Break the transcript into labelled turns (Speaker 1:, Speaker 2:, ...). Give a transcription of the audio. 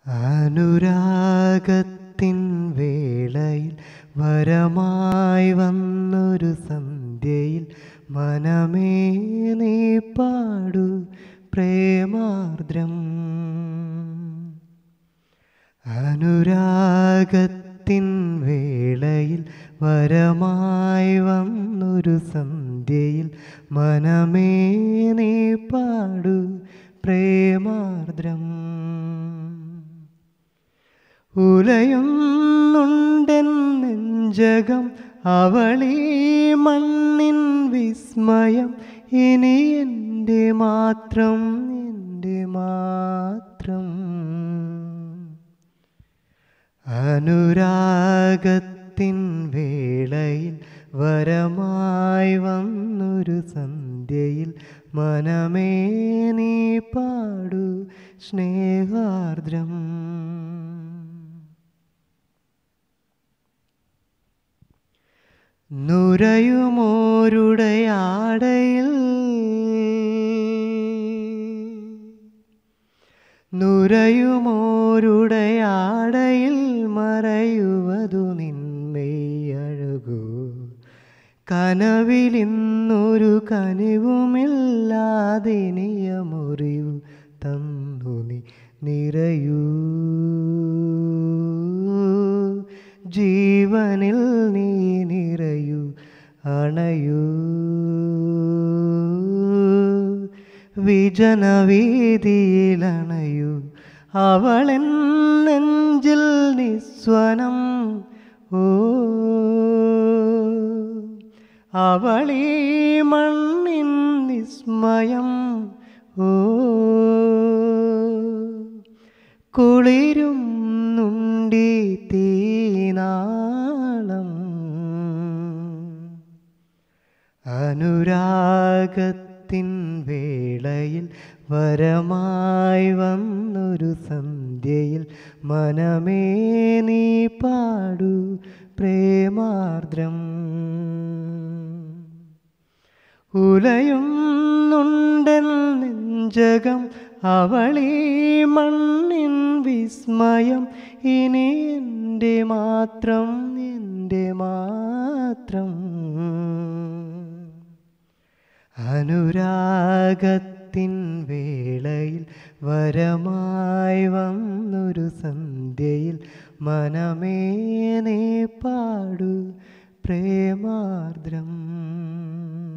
Speaker 1: അനുരാഗത്തിൻ വേളയിൽ വരമായി വന്നൊരു സന്ധ്യയിൽ മനമേ നീ പാടു പ്രേമാർദ്രം അനുരാഗത്തിൻ വേളയിൽ വരമായി വന്നൊരു സന്ധ്യയിൽ മനമേ നീ പാടു പ്രേമാർദ്രം ഉലയുന്നുണ്ടെൻ നെഞ്ചകം അവളീ മണ്ണിൻ വിസ്മയം ഇനി എൻ്റെ മാത്രം എൻ്റെ മാത്രം അനുരാഗത്തിൻ വേളയിൽ വരമായി വന്നൊരു സന്ധ്യയിൽ മനമേ നീ പാടു സ്നേഹാർദ്രം നുരയുമോരുടയാടയിൽ നുരയുമോരുടയാടയിൽ മറയുവതു നിന്മയഴകൂ കനവിലിന്നൊരു കനിവുമില്ലാതിനിയ മുറിവ് തന്നു നീ നിറയൂ ജീവനിൽ നീ നിറയൂ അണയൂ വിജനവീതിയിലണയൂ അവളെൻ നെഞ്ചിൽ നിസ്വനം ഓ അവളീ മണ്ണിൻ വിസ്മയം ഓ കുളിരും നുണ്ടി തീനാളം അനുരാഗത്തിൻ വേളയിൽ വരമായി വന്നൊരു സന്ധ്യയിൽ മനമേ നീ പാടു പ്രേമാർദ്രം ഉലയുന്നുണ്ടെൻ നെഞ്ചകം അവളീ മണ്ണിൻ വിസ്മയം ഇനി എൻ്റെ മാത്രം എൻ്റെ മാത്രം അനുരാഗത്തിൻ വേളയിൽ വരമായി വന്നൊരു സന്ധ്യയിൽ മനമേ നീ പാടു പ്രേമാർദ്രം